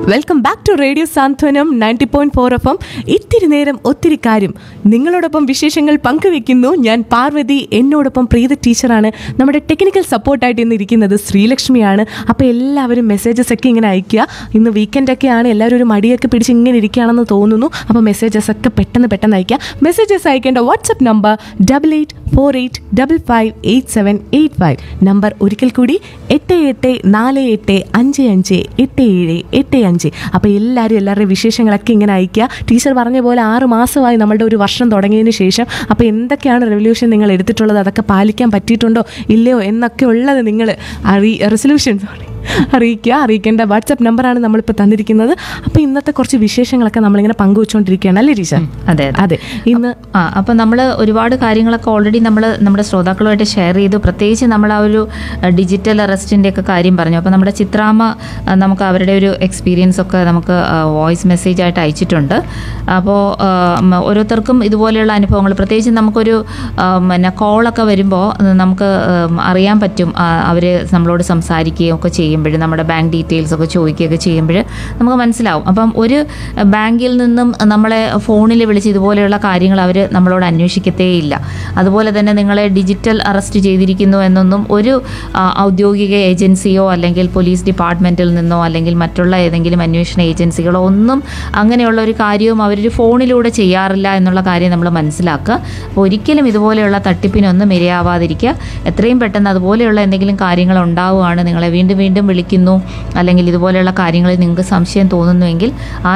welcome back to radio Santhwanam ninety point four F M ഇത്തിരി നേരം ഒത്തിരി കാര്യം നിങ്ങളോടൊപ്പം വിശേഷങ്ങൾ പങ്കുവെക്കുന്നു ഞാൻ പാർവതി എന്നോടൊപ്പം പ്രീത ടീച്ചറാണ് നമ്മുടെ ടെക്നിക്കൽ സപ്പോർട്ടായിട്ട് ഇന്ന് ഇരിക്കുന്നത് ശ്രീലക്ഷ്മിയാണ് അപ്പോൾ എല്ലാവരും മെസ്സേജസ് ഒക്കെ ഇങ്ങനെ അയക്കുക ഇന്ന് വീക്കെൻഡ് ഒക്കെയാണ് എല്ലാവരും ഒരു മടിയൊക്കെ പിടിച്ച് ഇങ്ങനെ ഇരിക്കുകയാണെന്ന് തോന്നുന്നു അപ്പോൾ മെസ്സേജസ് ഒക്കെ പെട്ടെന്ന് പെട്ടെന്ന് അയക്കുക മെസ്സേജസ് അയക്കേണ്ട WhatsApp number double eight four eight double five eight seven eight five number ഒരിക്കൽ കൂടി എട്ട് എട്ട് നാല് എട്ട് അഞ്ച് അഞ്ച് എട്ട് ഏഴ് എട്ട് അഞ്ച് അപ്പോൾ എല്ലാവരും എല്ലാവരുടെയും വിശേഷങ്ങളൊക്കെ ഇങ്ങനെ അയക്കുക ടീച്ചർ പറഞ്ഞ പോലെ ആറ് മാസമായി നമ്മളുടെ ഒരു വർഷം തുടങ്ങിയതിന് ശേഷം അപ്പോൾ എന്തൊക്കെയാണ് റെവല്യൂഷൻ നിങ്ങൾ എടുത്തിട്ടുള്ളത് അതൊക്കെ പാലിക്കാൻ പറ്റിയിട്ടുണ്ടോ ഇല്ലയോ എന്നൊക്കെ ഉള്ളത് നിങ്ങൾ അറി റെസൊല്യൂഷൻ സോറി അറിയിക്കുക അറിയിക്കേണ്ട വാട്സപ്പ് നമ്പറാണ് നമ്മളിപ്പോൾ തന്നിരിക്കുന്നത് അപ്പോൾ ഇന്നത്തെ കുറച്ച് വിശേഷങ്ങളൊക്കെ നമ്മളിങ്ങനെ പങ്കുവെച്ചുകൊണ്ടിരിക്കുകയാണ് അല്ലേ ടീച്ചർ അതെ അതെ അതെ ഇന്ന് ആ അപ്പം നമ്മൾ ഒരുപാട് കാര്യങ്ങളൊക്കെ ഓൾറെഡി നമ്മൾ നമ്മുടെ ശ്രോതാക്കളുമായിട്ട് ഷെയർ ചെയ്തു പ്രത്യേകിച്ച് നമ്മൾ ആ ഒരു ഡിജിറ്റൽ അറസ്റ്റിൻ്റെ ഒക്കെ കാര്യം പറഞ്ഞു അപ്പോൾ നമ്മുടെ ചിത്രാമ്മ ആ, നമുക്ക് അവരുടെ ഒരു എക്സ്പീരിയൻസ് ഒക്കെ നമുക്ക് വോയിസ് മെസ്സേജ് ആയിട്ട് അയച്ചിട്ടുണ്ട് അപ്പോൾ ഓരോരുത്തർക്കും ഇതുപോലെയുള്ള അനുഭവങ്ങൾ പ്രത്യേകിച്ച് നമുക്കൊരു ആ, പിന്നെ കോളൊക്കെ വരുമ്പോൾ നമുക്ക് ഉം, അറിയാൻ പറ്റും അവർ നമ്മളോട് സംസാരിക്കുകയും ഒക്കെ ചെയ്യുമ്പോൾ നമ്മുടെ ബാങ്ക് ഡീറ്റെയിൽസ് ഒക്കെ ചോദിക്കുകയൊക്കെ ചെയ്യുമ്പോൾ നമുക്ക് മനസ്സിലാവും അപ്പം ഒരു ബാങ്കിൽ നിന്നും നമ്മളെ ഫോണിൽ വിളിച്ച് ഇതുപോലെയുള്ള കാര്യങ്ങൾ അവർ നമ്മളോട് അന്വേഷിക്കത്തേയില്ല അതുപോലെ തന്നെ നിങ്ങളെ ഡിജിറ്റൽ അറസ്റ്റ് ചെയ്തിരിക്കുന്നു എന്നൊന്നും ഒരു ആ, ഔദ്യോഗിക ഏജൻസിയോ അല്ലെങ്കിൽ പോലീസ് ഡിപ്പാർട്ട്മെൻറ്റിൽ നിന്നോ അല്ലെങ്കിൽ മറ്റുള്ള ഏതെങ്കിലും അന്വേഷണ ഏജൻസികളോ ഒന്നും അങ്ങനെയുള്ള ഒരു കാര്യവും അവരൊരു ഫോണിലൂടെ ചെയ്യാറില്ല എന്നുള്ള കാര്യം നമ്മൾ മനസ്സിലാക്കുക അപ്പോൾ ഒരിക്കലും ഇതുപോലെയുള്ള തട്ടിപ്പിനൊന്നും ഇരയാവാതിരിക്കുക എത്രയും പെട്ടെന്ന് അതുപോലെയുള്ള എന്തെങ്കിലും കാര്യങ്ങൾ ഉണ്ടാവുകയാണ് നിങ്ങളെ വീണ്ടും വീണ്ടും വിളിക്കുന്നു അല്ലെങ്കിൽ ഇതുപോലെയുള്ള കാര്യങ്ങളിൽ നിങ്ങൾക്ക് സംശയം തോന്നുന്നുവെങ്കിൽ ആ